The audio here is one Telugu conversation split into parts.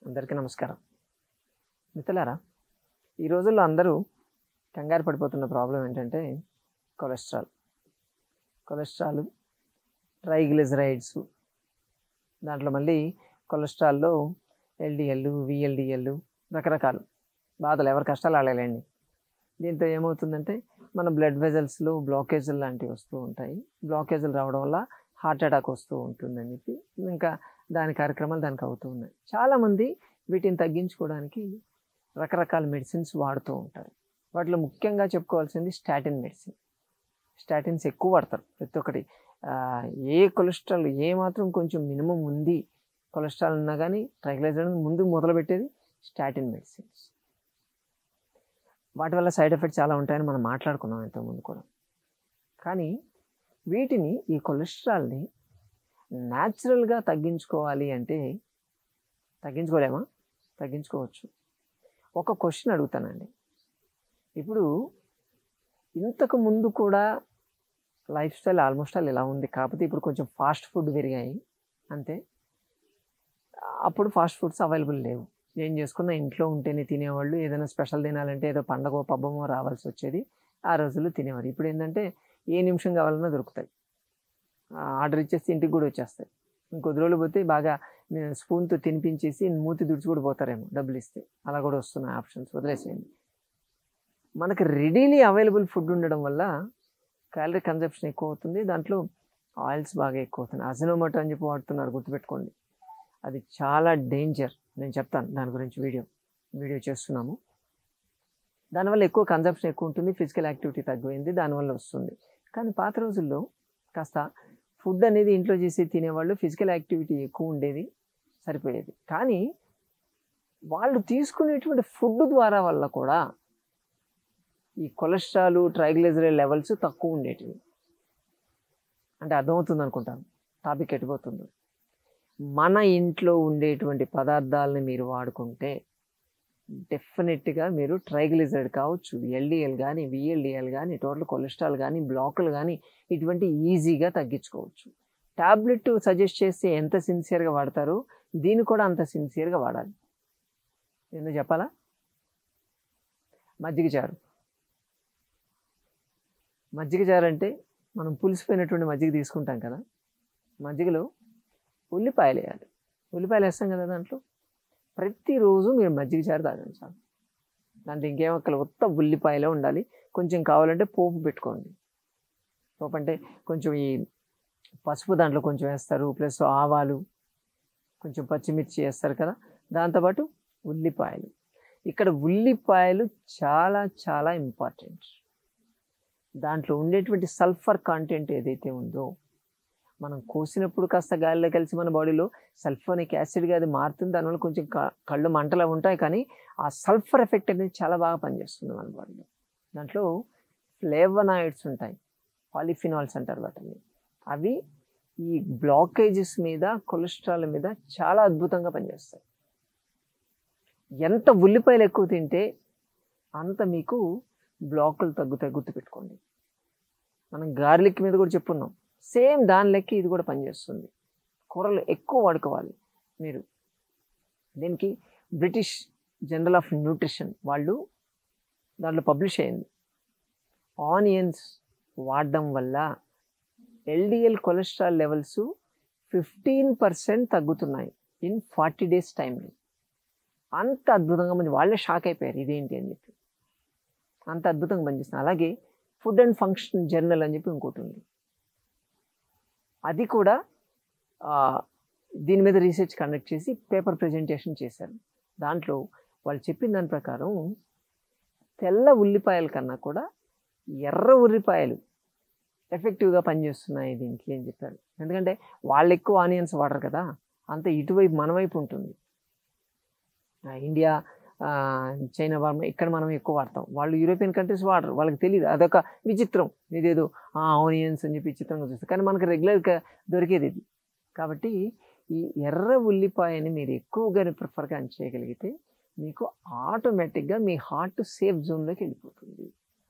అందరికీ నమస్కారం మిత్రులారా ఈ రోజుల్లో అందరూ కంగారు పడిపోతున్న ప్రాబ్లం ఏంటంటే కొలెస్ట్రాల్ కొలెస్ట్రాల్ ట్రైగ్లిజరైడ్స్ దాంట్లో మళ్ళీ కొలెస్ట్రాల్లో ఎల్డిఎల్ విఎల్డిఎల్ రకరకాలు బాధలు ఎవరి కష్టాలు ఆడలేండి దీంతో ఏమవుతుందంటే మన బ్లడ్ వెజల్స్లో బ్లాకేజులు లాంటివి వస్తూ ఉంటాయి బ్లాకేజులు రావడం వల్ల హార్ట్ అటాక్ వస్తూ ఉంటుందని చెప్పి ఇంకా దాని కార్యక్రమాలు దానికి అవుతూ ఉన్నాయి చాలామంది వీటిని తగ్గించుకోవడానికి రకరకాల మెడిసిన్స్ వాడుతూ ఉంటారు వాటిలో ముఖ్యంగా చెప్పుకోవాల్సింది స్టాటిన్ మెడిసిన్ స్టాటిన్స్ ఎక్కువ వాడతారు ప్రతి ఒక్కటి ఆ, ఏ కొలెస్ట్రాల్ ఏ మాత్రం కొంచెం మినిమం ఉంది కొలెస్ట్రాల్ ఉన్నా కానీ ట్రైగ్లైజరైడ్ ముందు మొదలుపెట్టేది స్టాటిన్ మెడిసిన్స్ వాటి వల్ల సైడ్ ఎఫెక్ట్స్ చాలా ఉంటాయని మనం మాట్లాడుకున్నాం ఇంతకుముందు కూడా కానీ వీటిని ఈ కొలెస్ట్రాల్ని న్యాచురల్గా తగ్గించుకోవాలి అంటే తగ్గించుకోలేమా తగ్గించుకోవచ్చు ఒక క్వశ్చన్ అడుగుతానండి ఇప్పుడు ఇంతకు ముందు కూడా లైఫ్ స్టైల్ ఆల్మోస్ట్ ఆల్ ఇలా ఉంది కాకపోతే ఇప్పుడు కొంచెం ఫాస్ట్ ఫుడ్ పెరిగాయి అంతే అప్పుడు ఫాస్ట్ ఫుడ్స్ అవైలబుల్ లేవు ఏం చేసుకున్నా ఇంట్లో ఉంటేనే తినేవాళ్ళు ఏదైనా స్పెషల్ తినాలంటే ఏదో పండగో పబ్బమో రావాల్సి వచ్చేది ఆ రోజుల్లో తినేవారు ఇప్పుడు ఏంటంటే ఏ నిమిషం కావాలన్నా దొరుకుతాయి ఆర్డర్ ఇచ్చేస్తే ఇంటికి కూడా వచ్చేస్తాయి ఇంకొద్ది రోజులు పోతే బాగా స్పూన్తో తినిపించేసి మూతి దుడిచి కూడా పోతారేమో డబ్బులు ఇస్తే అలా కూడా వస్తున్నాయి ఆప్షన్స్ వదిలేసేయండి మనకి రెడీలీ అవైలబుల్ ఫుడ్ ఉండడం వల్ల క్యాలరీ కన్జప్షన్ ఎక్కువ అవుతుంది దాంట్లో ఆయిల్స్ బాగా ఎక్కువ అవుతున్నాయి అజినోమోటో అని చెప్పి వాడుతున్నారు గుర్తుపెట్టుకోండి అది చాలా డేంజర్ నేను చెప్తాను దాని గురించి వీడియో వీడియో చేస్తున్నాము దానివల్ల ఎక్కువ కన్జప్షన్ ఎక్కువ ఉంటుంది ఫిజికల్ యాక్టివిటీ తగ్గిపోయింది దానివల్ల వస్తుంది కానీ పాత రోజుల్లో కాస్త ఫుడ్ అనేది ఇంట్లో చేసి తినేవాళ్ళు ఫిజికల్ యాక్టివిటీ ఎక్కువ ఉండేది సరిపోయేది కానీ వాళ్ళు తీసుకునేటువంటి ఫుడ్ ద్వారా వల్ల కూడా ఈ కొలెస్ట్రాల్ ట్రైగ్లిజరైడ్ లెవెల్స్ తక్కువ ఉండేటివి అంటే అర్థమవుతుంది అనుకుంటాను టాపిక్ ఎటుపోతుంది మన ఇంట్లో ఉండేటువంటి పదార్థాలని మీరు వాడుకుంటే డెఫినెట్గా మీరు ట్రైగ్లిజరైడ్ కావచ్చు ఎల్డిఎల్ కానీ విఎల్డిఎల్ కానీ టోటల్ కొలెస్ట్రాల్ కానీ బ్లాకులు కానీ ఇటువంటి ఈజీగా తగ్గించుకోవచ్చు టాబ్లెట్ సజెస్ట్ చేస్తే ఎంత సిన్సియర్గా వాడతారో దీన్ని కూడా అంత సిన్సియర్గా వాడాలి ఎందుకు చెప్పాలా మజ్జిగ చారు మజ్జిగ చారు అంటే మనం పులిసిపోయినటువంటి మజ్జిగ తీసుకుంటాం కదా మజ్జిగలో ఉల్లిపాయలు వేయాలి ఉల్లిపాయలు వేస్తాం కదా దాంట్లో ప్రతిరోజు మీరు మజ్జిగ చారు తాగండి చాలు దాంట్లో ఇంకేం అక్కడ ఉత్త ఉల్లిపాయలే ఉండాలి కొంచెం కావాలంటే పోపు పెట్టుకోండి పోపు అంటే కొంచెం ఈ పసుపు దాంట్లో కొంచెం వేస్తారు ప్లస్ ఆవాలు కొంచెం పచ్చిమిర్చి వేస్తారు కదా దాంతోపాటు ఉల్లిపాయలు ఇక్కడ ఉల్లిపాయలు చాలా చాలా ఇంపార్టెంట్ దాంట్లో ఉండేటువంటి సల్ఫర్ కాంటెంట్ ఏదైతే ఉందో మనం కోసినప్పుడు కాస్త గాలిలో కలిసి మన బాడీలో సల్ఫోనిక్ యాసిడ్గా అది మారుతుంది దానివల్ల కొంచెం క- కళ్ళు మంటలు ఉంటాయి కానీ ఆ సల్ఫర్ ఎఫెక్ట్ అనేది చాలా బాగా పనిచేస్తుంది మన బాడీలో దాంట్లో ఫ్లేవనాయిడ్స్ ఉంటాయి పాలిఫినాల్స్ అంటారు వాటిని అవి ఈ బ్లాకేజెస్ మీద కొలెస్ట్రాల్ మీద చాలా అద్భుతంగా పనిచేస్తాయి ఎంత ఉల్లిపాయలు ఎక్కువ తింటే అంత మీకు బ్లాకులు తగ్గుతాయి గుర్తుపెట్టుకోండి మనం గార్లిక్ మీద కూడా చెప్పున్నాం సేమ్ దాని లెక్క ఇది కూడా పనిచేస్తుంది కూరలు ఎక్కువ వాడుకోవాలి మీరు దీనికి బ్రిటిష్ జనరల్ ఆఫ్ న్యూట్రిషన్ వాళ్ళు దాంట్లో పబ్లిష్ అయింది ఆనియన్స్ వాడడం వల్ల LDL cholesterol levels fifteen percent తగ్గుతున్నాయి ఇన్ ఫార్టీ డేస్ టైంలో అంత అద్భుతంగా మంది వాళ్ళే షాక్ అయిపోయారు ఇదేంటి అని చెప్పి అంత అద్భుతంగా పనిచేస్తుంది అలాగే ఫుడ్ అండ్ ఫంక్షన్ జర్నల్ అని చెప్పి ఇంకోటి ఉంది అది కూడా ఆ, దీని మీద రీసెర్చ్ కండక్ట్ చేసి పేపర్ ప్రజెంటేషన్ చేశారు దాంట్లో వాళ్ళు చెప్పిన దాని ప్రకారం తెల్ల ఉల్లిపాయల కన్నా కూడా ఎర్ర ఉల్లిపాయలు ఎఫెక్టివ్గా పనిచేస్తున్నాయి దీనికి అని చెప్పారు ఎందుకంటే వాళ్ళు ఎక్కువ ఆనియన్స్ వాడరు కదా అంత ఇటువైపు మన వైపు ఉంటుంది ఆ, ఇండియా ఆ, చైనా వారు ఇక్కడ మనం ఎక్కువ వాడతాం వాళ్ళు యూరోపియన్ కంట్రీస్ వాడరు వాళ్ళకి తెలియదు అదొక విచిత్రం ఇదేదో ఆనియన్స్ అని చెప్పి విచిత్రంగా చూస్తారు కానీ మనకి రెగ్యులర్గా దొరికేది ఇది కాబట్టి ఈ ఎర్ర ఉల్లిపాయని మీరు ఎక్కువగా ప్రిఫర్గా చేయగలిగితే మీకు ఆటోమేటిక్గా మీ హార్ట్ సేఫ్ జోన్లోకి వెళ్ళిపోతుంది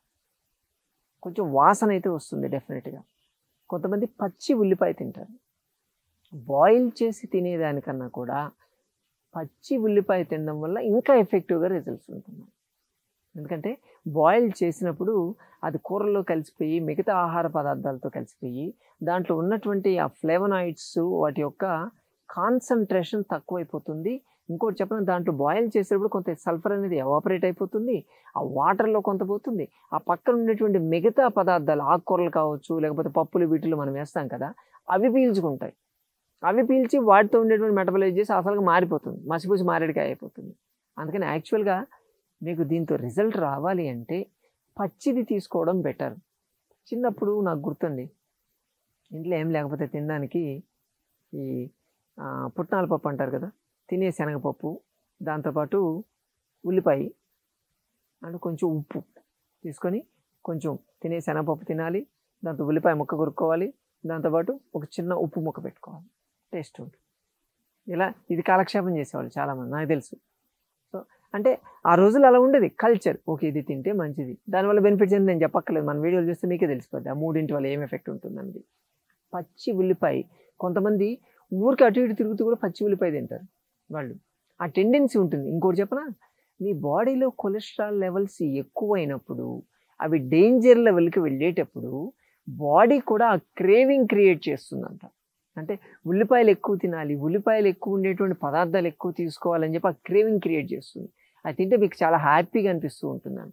కొంచెం వాసన అయితే వస్తుంది డెఫినెట్గా కొంతమంది పచ్చి ఉల్లిపాయ తింటారు బాయిల్ చేసి తినేదానికన్నా కూడా పచ్చి ఉల్లిపాయ తినడం వల్ల ఇంకా ఎఫెక్టివ్గా రిజల్ట్స్ ఉంటున్నాయి ఎందుకంటే బాయిల్ చేసినప్పుడు అది కూరల్లో కలిసిపోయి మిగతా ఆహార పదార్థాలతో కలిసిపోయి దాంట్లో ఉన్నటువంటి ఆ ఫ్లేవనాయిడ్స్ వాటి యొక్క కాన్సన్ట్రేషన్ తక్కువైపోతుంది ఇంకోటి చెప్పిన దాంట్లో బాయిల్ చేసేటప్పుడు కొంత సల్ఫర్ అనేది ఎవాపరేట్ అయిపోతుంది ఆ వాటర్లో కొంత పోతుంది ఆ పక్కన ఉన్నటువంటి మిగతా పదార్థాలు ఆకుకూరలు కావచ్చు లేకపోతే పప్పులు వీటిలో మనం వేస్తాం కదా అవి పీల్చుకుంటాయి అవి పీల్చి వాటితో ఉండేటువంటి మెటబలైజ్ చేసి అసలుగా మారిపోతుంది మసిపూసి మారేడికాయ అయిపోతుంది అందుకని యాక్చువల్గా మీకు దీంతో రిజల్ట్ రావాలి అంటే పచ్చిది తీసుకోవడం బెటర్ చిన్నప్పుడు నాకు గుర్తుంది ఇంట్లో ఏం లేకపోతే తినడానికి ఈ ఆ, పుట్నాల పప్పు అంటారు కదా తినే శనగపప్పు దాంతోపాటు ఉల్లిపాయ అండ్ కొంచెం ఉప్పు తీసుకొని కొంచెం తినే శనగపప్పు తినాలి దాంతో ఉల్లిపాయ ముక్క కొరుక్కోవాలి దాంతోపాటు ఒక చిన్న ఉప్పు ముక్క పెట్టుకోవాలి టేస్ట్ ఉంటుంది ఇలా ఇది కాలక్షేపం చేసేవాళ్ళు చాలామంది నాకు తెలుసు సో అంటే ఆ రోజులు అలా ఉండేది కల్చర్ ఓకే ఇది తింటే మంచిది దానివల్ల బెనిఫిట్స్ అని నేను చెప్పక్కర్లేదు మన వీడియోలు చూస్తే మీకే తెలిసిపోద్ది ఆ మూడింటి వల్ల ఏం ఎఫెక్ట్ ఉంటుందన్నది పచ్చి ఉల్లిపాయ కొంతమంది ఊరికి అటు ఇటు తిరుగుతూ కూడా పచ్చి ఉల్లిపాయ తింటారు వాళ్ళు ఆ టెండెన్సీ ఉంటుంది ఇంకోటి చెప్పనా మీ బాడీలో కొలెస్ట్రాల్ లెవెల్స్ ఎక్కువైనప్పుడు అవి డేంజర్ లెవెల్కి వెళ్ళేటప్పుడు బాడీ కూడా ఆ క్రేవింగ్ క్రియేట్ చేస్తుందంట అంటే ఉల్లిపాయలు ఎక్కువ తినాలి ఉల్లిపాయలు ఎక్కువ ఉండేటువంటి పదార్థాలు ఎక్కువ తీసుకోవాలని చెప్పి ఆ క్రేవింగ్ క్రియేట్ చేస్తుంది అది తింటే మీకు చాలా హ్యాపీగా అనిపిస్తూ ఉంటుందంట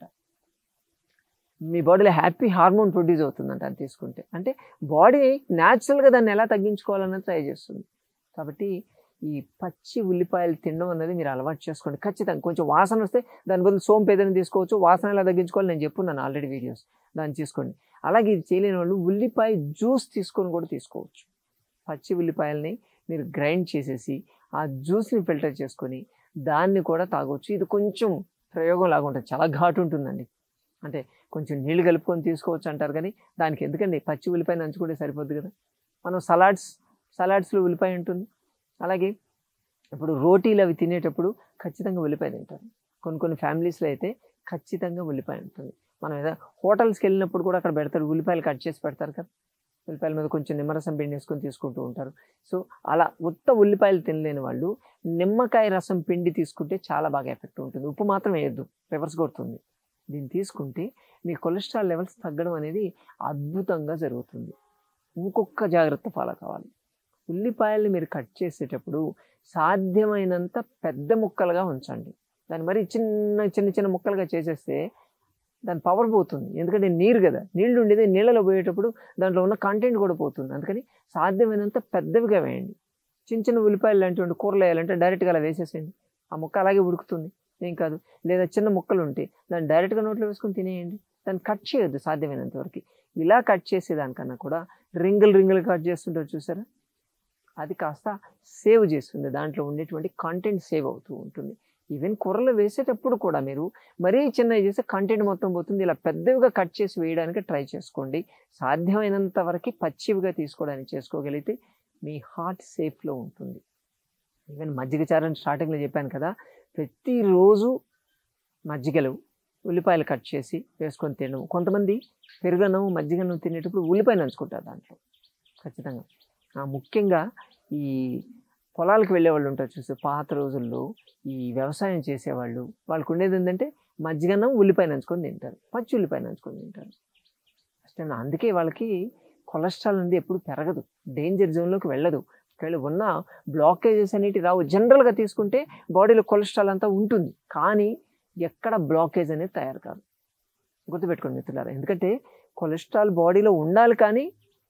మీ బాడీలో హ్యాపీ హార్మోన్ ప్రొడ్యూస్ అవుతుందంట అది తీసుకుంటే అంటే బాడీ న్యాచురల్గా దాన్ని ఎలా తగ్గించుకోవాలన్నది ట్రై చేస్తుంది కాబట్టి ఈ పచ్చి ఉల్లిపాయలు తినడం అనేది మీరు అలవాటు చేసుకోండి ఖచ్చితంగా కొంచెం వాసన వస్తే దాని బదులు సోంపు ఏదైనా తీసుకోవచ్చు వాసన ఎలా తగ్గించుకోవాలి నేను చెప్పున్నాను ఆల్రెడీ వీడియోస్ దాన్ని తీసుకోండి అలాగే ఇది చేయలేని వాళ్ళు ఉల్లిపాయ జ్యూస్ తీసుకొని కూడా తీసుకోవచ్చు పచ్చి ఉల్లిపాయల్ని మీరు గ్రైండ్ చేసేసి ఆ జ్యూస్ని ఫిల్టర్ చేసుకొని దాన్ని కూడా తాగొచ్చు ఇది కొంచెం ప్రయోగం లాగా ఉంటుంది చాలా ఘాటు ఉంటుందండి అంటే కొంచెం నీళ్ళు కలుపుకొని తీసుకోవచ్చు అంటారు కానీ దానికి ఎందుకండి పచ్చి ఉల్లిపాయ నంచుకుంటే సరిపోద్ది కదా మనం సలాడ్స్ సలాడ్స్లో ఉల్లిపాయ ఉంటుంది అలాగే ఇప్పుడు రోటీలు అవి తినేటప్పుడు ఖచ్చితంగా ఉల్లిపాయ తింటారు కొన్ని కొన్ని ఫ్యామిలీస్లో అయితే ఖచ్చితంగా ఉల్లిపాయ ఉంటుంది మనం ఏదో హోటల్స్కి వెళ్ళినప్పుడు కూడా అక్కడ పెడతారు ఉల్లిపాయలు కట్ చేసి పెడతారు కదా ఉల్లిపాయల మీద కొంచెం నిమ్మరసం పిండి వేసుకొని తీసుకుంటూ ఉంటారు సో అలా ఉత్త ఉల్లిపాయలు తినలేని వాళ్ళు నిమ్మకాయ రసం పిండి తీసుకుంటే చాలా బాగా ఎఫెక్ట్ ఉంటుంది ఉప్పు మాత్రం వేయద్దు రివర్స్ కొడుతుంది దీన్ని తీసుకుంటే మీ కొలెస్ట్రాల్ లెవెల్స్ తగ్గడం అనేది అద్భుతంగా జరుగుతుంది ఇంకొక జాగ్రత్త ఫాలో కావాలి ఉల్లిపాయల్ని మీరు కట్ చేసేటప్పుడు సాధ్యమైనంత పెద్ద ముక్కలుగా ఉంచండి దాన్ని మరి చిన్న చిన్న చిన్న ముక్కలుగా చేసేస్తే దాని పవర్ పోతుంది ఎందుకంటే నీరు కదా నీళ్ళు ఉండేది నీళ్ళలో పోయేటప్పుడు దాంట్లో ఉన్న కంటెంట్ కూడా పోతుంది అందుకని సాధ్యమైనంత పెద్దవిగా వేయండి చిన్న చిన్న ఉల్లిపాయలు లాంటివి కూరలు వేయాలంటే డైరెక్ట్గా అలా వేసేసేయండి ఆ ముక్క అలాగే ఉడుకుతుంది ఏం కాదు లేదా చిన్న ముక్కలు ఉంటే దాన్ని డైరెక్ట్గా నోట్లో వేసుకొని తినేయండి దాన్ని కట్ చేయొద్దు సాధ్యమైనంత వరకు ఇలా కట్ చేసేదానికన్నా కూడా రింగులు రింగులు కట్ చేస్తుంటారు చూసారా అది కాస్త సేవ్ చేస్తుంది దాంట్లో ఉండేటువంటి కంటెంట్ సేవ్ అవుతూ ఉంటుంది ఈవెన్ కూరలో వేసేటప్పుడు కూడా మీరు మరీ చిన్నవి చేస్తే కంటెంట్ మొత్తం పోతుంది ఇలా పెద్దవిగా కట్ చేసి వేయడానికి ట్రై చేసుకోండి సాధ్యమైనంత వరకు పచ్చివిగా తీసుకోవడానికి చేసుకోగలిగితే మీ హార్ట్ సేఫ్లో ఉంటుంది ఈవెన్ మజ్జిగ చారని స్టార్టింగ్లో చెప్పాను కదా ప్రతిరోజు మజ్జిగలు ఉల్లిపాయలు కట్ చేసి వేసుకొని తినడం కొంతమంది పెరుగన్నం మజ్జిగన్నం తినేటప్పుడు ఉల్లిపాయ నంచుకుంటారు దాంట్లో ఖచ్చితంగా ఆ, ముఖ్యంగా ఈ పొలాలకు వెళ్ళే వాళ్ళు ఉంటారు చూస్తే పాత రోజుల్లో ఈ వ్యవసాయం చేసేవాళ్ళు వాళ్ళకు ఉండేది ఏంటంటే మజ్జిగన్నం ఉల్లిపాయ నంచుకొని తింటారు పచ్చి ఉల్లిపాయ నంచుకొని తింటారు అసలు అందుకే వాళ్ళకి కొలెస్ట్రాల్ అనేది ఎప్పుడు పెరగదు డేంజర్ జోన్లోకి వెళ్ళదు ఒకవేళ ఉన్న బ్లాకేజెస్ అనేవి రావు జనరల్గా తీసుకుంటే బాడీలో కొలెస్ట్రాల్ అంతా ఉంటుంది కానీ ఎక్కడ బ్లాకేజ్ అనేది తయారు కాదు గుర్తుపెట్టుకోండి మిత్రులారా ఎందుకంటే కొలెస్ట్రాల్ బాడీలో ఉండాలి కానీ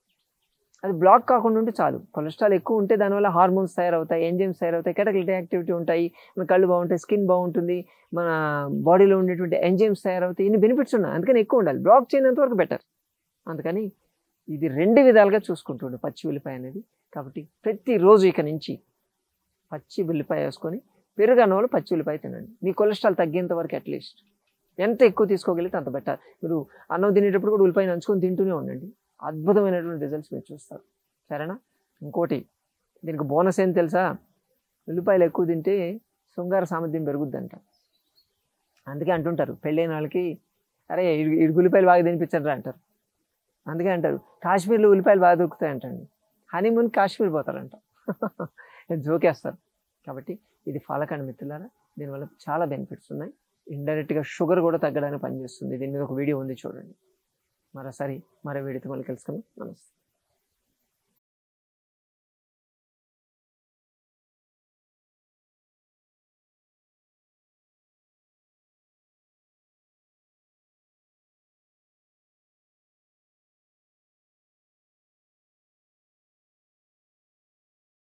అది బ్లాక్ కాకుండా ఉంటే చాలు కొలెస్ట్రాల్ ఎక్కువ ఉంటే దానివల్ల హార్మోన్స్ తయారవుతాయి ఎంజైమ్స్ తయారవుతాయి కెటకల్ యాక్టివిటీ ఉంటాయి మన కళ్ళు బాగుంటాయి స్కిన్ బాగుంటుంది మన బాడీలో ఉండేటువంటి ఎంజైమ్స్ తయారవుతాయి ఇన్ని బెనిఫిట్స్ ఉన్నాయి అందుకని ఎక్కువ ఉండాలి బ్లాక్ చేయనంత వరకు బెటర్ అందుకని ఇది రెండు విధాలుగా చూసుకుంటుండే పచ్చి ఉల్లిపాయ అనేది కాబట్టి ప్రతిరోజు ఇక నుంచి పచ్చి ఉల్లిపాయ వేసుకొని పెరుగు అన్నవాళ్ళు పచ్చి ఉల్లిపాయ తినండి మీ కొలెస్ట్రాల్ తగ్గేంత వరకు అట్లీస్ట్ ఎంత ఎక్కువ తీసుకోగలిగితే అంత బెటర్ మీరు అన్నం తినేటప్పుడు కూడా ఉల్లిపాయ నంచుకొని తింటూనే ఉండండి అద్భుతమైనటువంటి రిజల్ట్స్ మీరు చూస్తారు సరేనా ఇంకోటి దీనికి బోనస్ ఏం తెలుసా ఉల్లిపాయలు ఎక్కువ తింటే శృంగార సామర్థ్యం పెరుగుద్దంట అందుకే అంటుంటారు పెళ్ళైన వాళ్ళకి అరే ఇడు- ఇడుగు ఉల్లిపాయలు బాగా తినిపించండి అంటారు అందుకే అంటారు కాశ్మీర్లో ఉల్లిపాయలు బాగా దొరుకుతాయి అంటండి హనీమూన్ కాశ్మీర్ పోతారంట జోకేస్తారు కాబట్టి ఇది ఫాలకండ్ మిత్రులారా దీనివల్ల చాలా బెనిఫిట్స్ ఉన్నాయి ఇండైరెక్ట్గా షుగర్ కూడా తగ్గడానికి పనిచేస్తుంది దీని మీద ఒక వీడియో ఉంది చూడండి మరోసారి మరో వీడియోతో మళ్ళీ కలుసుకుందాం నమస్తే